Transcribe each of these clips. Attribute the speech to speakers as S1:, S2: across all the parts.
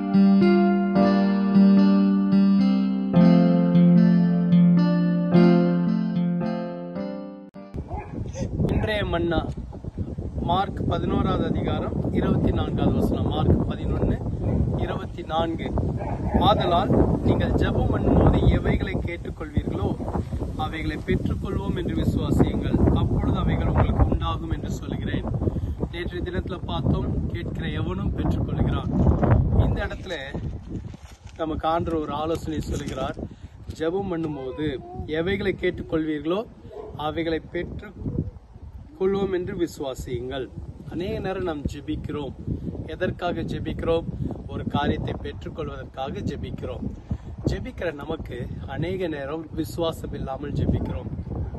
S1: இன்றைய மன்னா மார்க் பதினோராவது அதிகாரம் இருபத்தி நான்காவது வசனம் மார்க் பதினொன்னு இருபத்தி நான்கு ஆதலால் நீங்கள் ஜெபம் பண்ணும்போது எவைகளை கேட்டுக்கொள்வீர்களோ அவைகளை பெற்றுக்கொள்வோம் என்று விசுவாசியுங்கள் அப்பொழுது அவைகள் உங்களுக்கு உண்டாகும் என்று சொல்கிறேன் நேற்றைய தினத்துல பார்த்தோம் கேட்கிற எவனும் பெற்றுக்கொள்கிறான் இந்த இடத்துல நமக்கு ஆண்டவர் ஒரு ஆலோசனை சொல்கிறார் ஜெபம் பண்ணும்போது எவைகளை கேட்டுக்கொள்வீர்களோ அவைகளை பெற்று கொள்வோம் என்று விசுவாசியுங்கள் அநேக நேரம் நாம் ஜெபிக்கிறோம் எதற்காக ஜெபிக்கிறோம் ஒரு காரியத்தை பெற்றுக்கொள்வதற்காக ஜெபிக்கிறோம் ஜெபிக்கிற நமக்கு அநேக நேரம் விசுவாசம் இல்லாமல் ஜெபிக்கிறோம்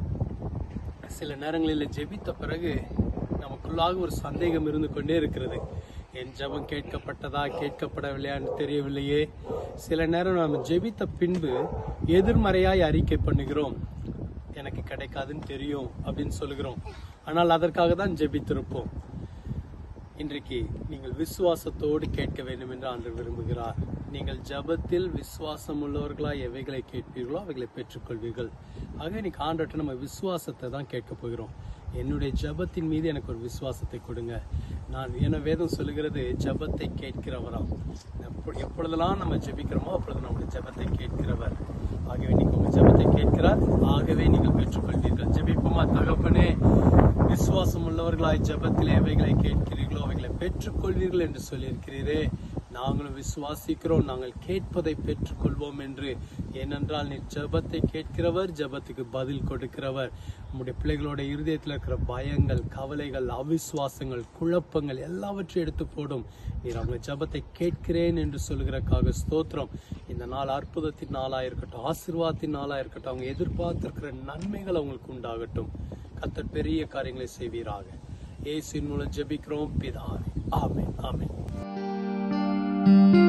S1: சில நேரங்களில் ஜெபித்த பிறகு நமக்குள்ளாக ஒரு சந்தேகம் இருந்து கொண்டே இருக்கிறது என் ஜெபம் கேட்கப்பட்டதா கேட்கப்படவில்லையான்னு தெரியவில்லையே சில நேரம் நாம் ஜெபித்த பின்பு எதிர்மறையாய் அறிக்கை பண்ணுகிறோம் எனக்கு கிடைக்காதுன்னு தெரியும் அப்படின்னு சொல்லுகிறோம் ஆனால் அதற்காக தான் ஜெபித்திருப்போம் இன்றைக்கு நீங்கள் விசுவாசத்தோடு கேட்க வேண்டும் என்று ஆண்டு விரும்புகிறார் நீங்கள் ஜபத்தில் விசுவாசம் உள்ளவர்களாய் எவைகளை கேட்பீர்களோ அவைகளை பெற்றுக்கொள்வீர்கள் ஆக இன்னைக்கு ஆண்டவர்கிட்ட நம்ம விசுவாசத்தை தான் கேட்க போகிறோம் என்னுடைய ஜபத்தின் மீது எனக்கு ஒரு விசுவாசத்தை கொடுங்க நான் என்ன வேதம் சொல்லுகிறது ஜபத்தை கேட்கிறவராம் எப்பொ- எப்பொழுதெல்லாம் நம்ம ஜெபிக்கிறோமோ அப்பொழுது நம்முடைய ஜபத்தை கேட்கிறவர் ஆகவே நீங்க உங்க ஜபத்தை கேட்கிறார் ஆகவே நீங்கள் பெற்றுக்கொள்வீர்கள் ஜெபிப்போமா தகப்பனே விசுவாசம் உள்ளவர்களாய் ஜெபத்திலே எவைகளை கேட்கிறீர்களோ அவைகளை பெற்றுக்கொள்வீர்கள் என்று சொல்லியிருக்கிறீரே நாங்களும் விசுவாசிக்கிறோம் நாங்கள் கேட்பதை பெற்றுக்கொள்வோம் என்று ஏனென்றால் நீ ஜெபத்தை கேட்கிறவர் ஜெபத்துக்கு பதில் கொடுக்கிறவர் நம்முடைய பிள்ளைகளோட இருதயத்தில் இருக்கிற பயங்கள் கவலைகள் அவிசுவாசங்கள் குழப்பங்கள் எல்லாவற்றையும் எடுத்து போடும் நீர் அவங்க ஜெபத்தை கேட்கிறேன் என்று சொல்கிறக்காக ஸ்தோத்திரம் இந்த நாள் அற்புதத்தின் நாளா இருக்கட்டும் ஆசீர்வாதத்தின் நாளா இருக்கட்டும் அவங்க எதிர்பார்த்திருக்கிற நன்மைகள் அவங்களுக்கு உண்டாகட்டும் கத்தர் பெரிய காரியங்களை செய்வீராக இயேசுவின் மூலம் ஜெபிக்கிறோம் பிதாவே ஆமென் ஆமென்